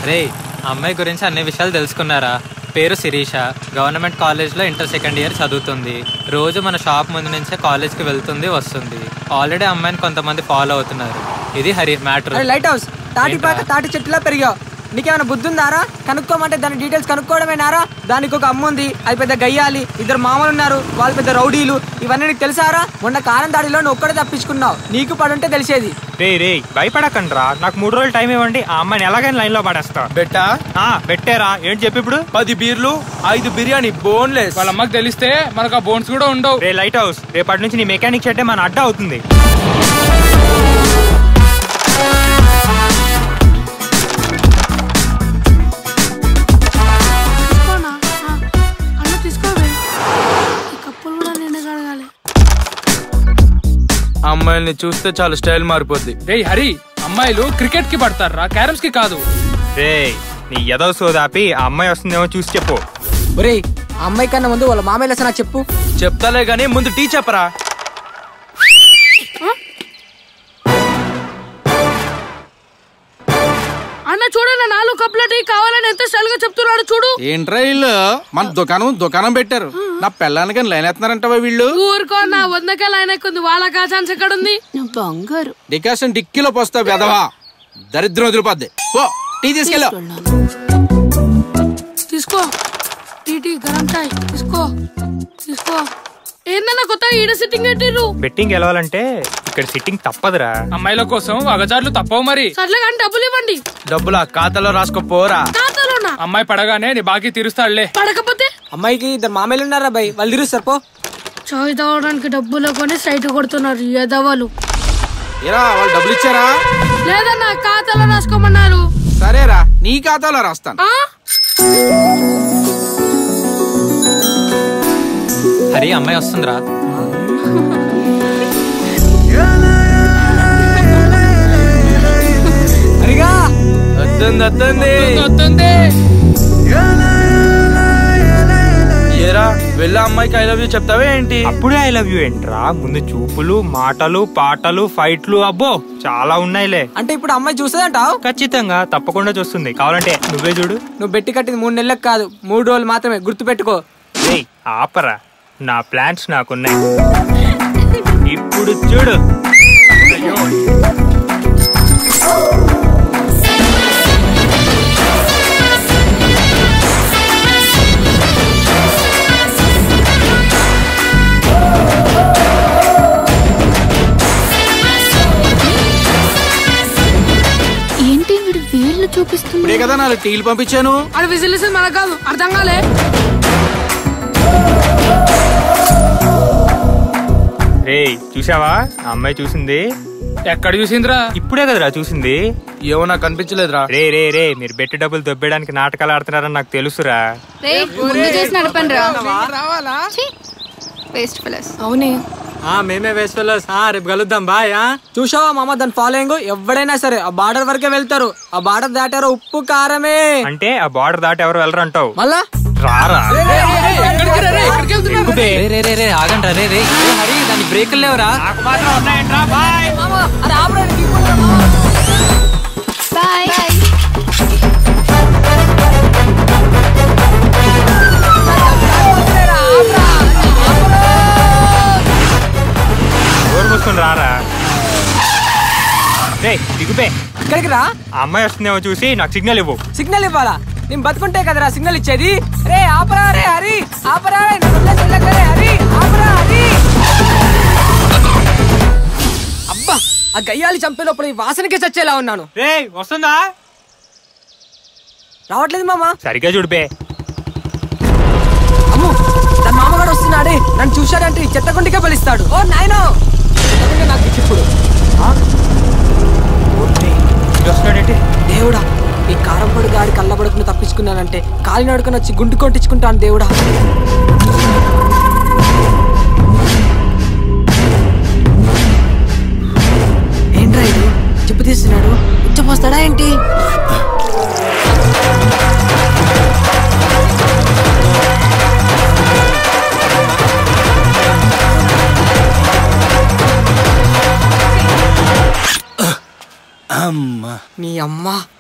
రే అమ్మాయి గురించి అన్ని విషయాలు తెలుసుకున్నారా పేరు శిరీష గవర్నమెంట్ కాలేజ్లో ఇంటర్ సెకండ్ ఇయర్ చదువుతుంది రోజు మన షాప్ ముందు నుంచే కాలేజ్కి వెళ్తుంది వస్తుంది ఆల్రెడీ అమ్మాయిని కొంతమంది ఫాలో అవుతున్నారు ఇది హరి మ్యాటర్ అరే లైట్ హౌస్ తాటి పాక తాటి చెట్టులా పెరిగావు నీకేమైనా బుద్ధి ఉందారా కనుక్కోమంటే దాని డీటెయిల్స్ కనుక్కోవడమేనారా దానికి ఒక అమ్మ ఉంది అది పెద్ద గయ్యాలి ఇద్దరు మామలు ఉన్నారు వాళ్ళు పెద్ద రౌడీలు ఇవన్నీ నీకు తెలుసారా మొన్న కారం దాడిలో నువ్వు ఒక్కడే తప్పించుకున్నావు నీకు పడుంటే తెలిసేది రే రే భయపడకండ్రా నాకు మూడు రోజులు టైం ఇవ్వండి ఆ అమ్మాయిని ఎలాగైనా లైన్ లో పడేస్తా బెట్టా ఆ పెట్టారా ఏంటి చెప్పి ఇప్పుడు పది బీర్లు ఐదు బిర్యానీ బోన్లెస్ వాళ్ళ అమ్మకి తెలిస్తే మనకు ఆ బోన్స్ కూడా ఉండవు రే లైట్ హౌస్ రేపటి నుంచి నీ మెకానిక్ షెడ్డే మన అడ్డా అవుతుంది తీసుకోనా ఆ, అన్న తీసుకోవే ఈ కప్పులు కూడా నిన్ను కడగాలి అమ్మాయిల్ని చూస్తే చాలా స్టైల్ మారిపోద్ది రేయ్ హరి అమ్మాయిలు క్రికెట్ కి పడతారా క్యారమ్స్ కి కాదు రే నీ ఎదవ సోదాపి ఆ అమ్మాయి వస్తుందేమో చూసి చెప్పు ఒరేయ్ ఆ అమ్మాయి కన్నా ముందు వాళ్ళ మామయ్య లెస నాకు చెప్పు చెప్తాలే గానీ ముందు టీ చెప్పరా అన్న చూడన్న నాలుగు కప్పుల టీ కావాలని ఎంత స్టైల్ గా చెప్తున్నాడు చూడు ఏంట్రా వీళ్ళు మన దుకాణం దుకాణం పెట్టారు నా పెళ్ళానికి లైన్ ఎత్తున్నారంటవా వీళ్ళు ఊరుకో నా వందకే లైన్ ఎక్కుంది వాళ్ళకి ఆ ఛాన్స్ ఎక్కడ ఉంది నువ్వు బంగారు డికాషన్ డిక్కిలో పోస్తా వెదవా దరిద్రం వదిలిపోద్ది పో టీ తీసుకెళ్ళు తీసుకో టీ టీ గరం చాయ్ తీసుకో తీసుకో ఏందన్నా కొత్త ఈడ సిట్టింగ్ పెట్టిర్రు బెట్టింగ్ గెలవాలంటే ఇక్కడ సిట్టింగ్ తప్పదురా అమ్మాయిల కోసం అగజార్లు తప్పవు మరి సర్లే కానీ డబ్బులు ఇవ్వండి డబ్బులు ఆ ఖాతాలో రాసుకోపోరా ఖాతాలోనా అమ్మాయి పడగానే నీ బాకీ తీరుస్తాడులే పడకపోతే అమ్మాయికి ఇద్దరు మామయ్యలు ఉన్నారా బై వాళ్ళు తిరుస్తారు పో చాయ్ తాగడానికి డబ్బులు కొని సైట్ కొడుతున్నారు ఎదవలు ఏరా వాళ్ళు డబ్బులు ఇచ్చారా లేదన్నా ఖాతాలో రాసుకోమన్నారు సరేరా నీ ఖాతాలో రాస్తాను ఆ హరి అమ్మాయి వస్తుందిరా అరిగా వద్దంది వద్దంది వస్తుంది ఏరా వెళ్ళి అమ్మాయికి ఐ లవ్ యూ చెప్తావే ఏంటి అప్పుడే ఐ లవ్ యూ ఏంట్రా ముందు చూపులు మాటలు పాటలు ఫైట్లు అబ్బో చాలా ఉన్నాయిలే అంటే ఇప్పుడు అమ్మాయి చూస్తుందంటావు ఖచ్చితంగా తప్పకుండా చూస్తుంది కావాలంటే నువ్వే చూడు నువ్వు బెట్టి కట్టింది మూడు నెలలకు కాదు మూడు రోజులు మాత్రమే గుర్తు పెట్టుకో రేయ్ ఆపరా నా ప్లాన్స్ నాకున్నాయి ఇప్పుడు చూడు ఏంటి వీడు వేళ్ళు చూపిస్తుంది ఇప్పుడే కదా నాలుగు టీలు పంపించాను ఆడ విజిలేసేది మనకు కాదు అర్థం కాలే రేయ్ చూసావా ఆ అమ్మాయి చూసింది ఎక్కడ చూసిందిరా ఇప్పుడే కదరా చూసింది ఏమో నాకు కనిపించలేదురా రే రే రే మీరు బెట్టి డబ్బులు దొబ్బేయడానికి నాటకాలు ఆడుతున్నారని నాకు తెలుసురా ముందు చేసి నడపండి రా వేస్ట్ ఫెలస్ అవునే ఆ మేమే వేస్ట్ ఫెలోస్ ఆ రేపు కలుద్దాం బాయ్ ఆ చూసావా మామ దాని ఫాలోయింగ్ ఎవడైనా సరే ఆ బార్డర్ వరకే వెళ్తారు ఆ బార్డర్ దాటారో ఉప్పు కారమే అంటే ఆ బార్డర్ దాటి ఎవరు వెళ్ళరు అంటావు మళ్ళా రారా రే రే రే రే ఆగండి రే రే ఏ హరి దాని బ్రేకులు లేవరా బాయ్ ఎవరు మూసుకొని రారా రే దిగుపే ఇక్కడికి రా ఆ అమ్మాయి వస్తుందేమో చూసి నాకు సిగ్నల్ ఇవ్వు సిగ్నల్ ఇవ్వాలా నేను బతుకుంటే కదరా సిగ్నల్ ఇచ్చేది రే ఆపరా రే హరి ఆపరా రే నన్ను వదిలేసి వెళ్ళకు రే హరి ఆపరా హరి అబ్బా ఆ గయ్యాలి చంపేలోపల ఈ వాసనకే చచ్చేలా ఉన్నాను రే వస్తుందా రావట్లేదు మామ సరిగ్గా చూడిపే అమ్ము తన మామగాడు వస్తున్నాడే నన్ను చూశాడంటే ఈ చెత్త గుండికే పిలుస్తాడు ఓ నాయనో నిజంగా నాకు పిచ్చి ఇప్పుడు వస్తున్నాడేంటి దేవుడా ఈ కారం పొడి గాడి కళ్ళబడుకుని తప్పించుకున్నానంటే కాలినడుకుని వచ్చి గుండు కొట్టించుకుంటాను దేవుడా ఏంట్రా ఇది చెప్పు తీస్తున్నాడు ఉచ్చపోస్తాడా ఏంటి అమ్మా నీ అమ్మ